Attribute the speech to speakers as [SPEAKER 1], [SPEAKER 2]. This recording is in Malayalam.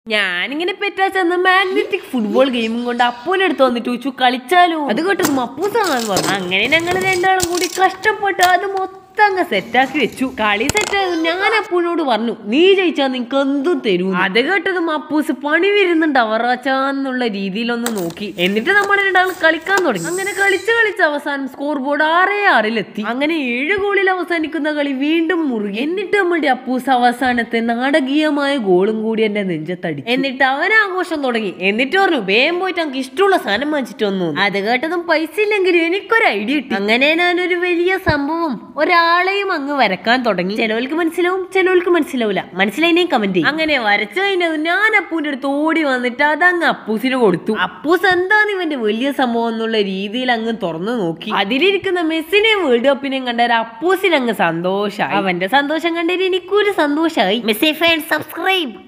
[SPEAKER 1] ഞാനിങ്ങനെ പെറ്റാച്ചെന്ന് മാഗ്നറ്റിക് ഫുട്ബോൾ ഗെയിമും കൊണ്ട് അപ്പൂനെ അടുത്ത് വന്നിട്ട് ചോദിച്ചു കളിച്ചാലോ അത് കേട്ടതും അപ്പൂസാണെന്ന് പറഞ്ഞു അങ്ങനെ ഞങ്ങൾ രണ്ടാളും കൂടി കഷ്ടപ്പെട്ട് അത് മൊത്തം അങ്ങ് സെറ്റാക്കി വെച്ചു കളി സെറ്റായത് ഞാൻ അപ്പൂനോട് പറഞ്ഞു നീ ജയിച്ചാ നിനക്ക് എന്തും തരൂ അത് കേട്ടതും അപ്പൂസ് പണി വരുന്നുണ്ട് അവറാച്ചാന്നുള്ള രീതിയിലൊന്ന് നോക്കി എന്നിട്ട് നമ്മൾ രണ്ടാളും കളിക്കാൻ തുടങ്ങി അങ്ങനെ കളിച്ച് കളിച്ച് അവസാനം സ്കോർ ബോർഡ് ആറേ ആറിലെത്തി അങ്ങനെ ഏഴ് ഗോളിൽ അവസാനിക്കുന്ന കളി വീണ്ടും മുറുകി എന്നിട്ട് നമ്മളുടെ അപ്പൂസ് അവസാനത്തെ നാടകീയമായ ഗോളും കൂടി എന്റെ നെഞ്ചത്തടി എന്നിട്ട് അവൻ ആഘോഷം തുടങ്ങി എന്നിട്ട് പറഞ്ഞു വേഗം പോയിട്ട് നമുക്ക് ഇഷ്ടമുള്ള സാധനം വാങ്ങിച്ചിട്ട് വന്നു അത് കേട്ടതും പൈസ ഇല്ലെങ്കിലും എനിക്കൊരു ഐഡിയ കിട്ടി അങ്ങനെ ഞാനൊരു വലിയ സംഭവം ഒരാളെയും അങ്ങ് വരക്കാൻ തുടങ്ങി ചിലവർക്ക് മനസ്സിലാവും ചിലവർക്ക് മനസ്സിലാവില്ല മനസ്സിലായിനെ കമന്റ് ചെയ്യും അങ്ങനെ വരച്ചു കഴിഞ്ഞത് ഞാൻ അപ്പൂന്റെ അടുത്ത് ഓടി വന്നിട്ട് അതങ്ങ് അപ്പൂസിന് കൊടുത്തു അപ്പൂസ് എന്താണ് ഇവന്റെ വലിയ സംഭവം എന്നുള്ള രീതിയിൽ അങ്ങ് തുറന്നു നോക്കി അതിലിരിക്കുന്ന മെസ്സിനെയും വേൾഡ് കപ്പിനെയും കണ്ട അപ്പൂസിന് അങ്ങ് സന്തോഷമായി അവന്റെ സന്തോഷം കണ്ടിട്ട് എനിക്കൊരു സന്തോഷമായി മെസ്സി ഫാൻ സബ്സ്ക്രൈബ്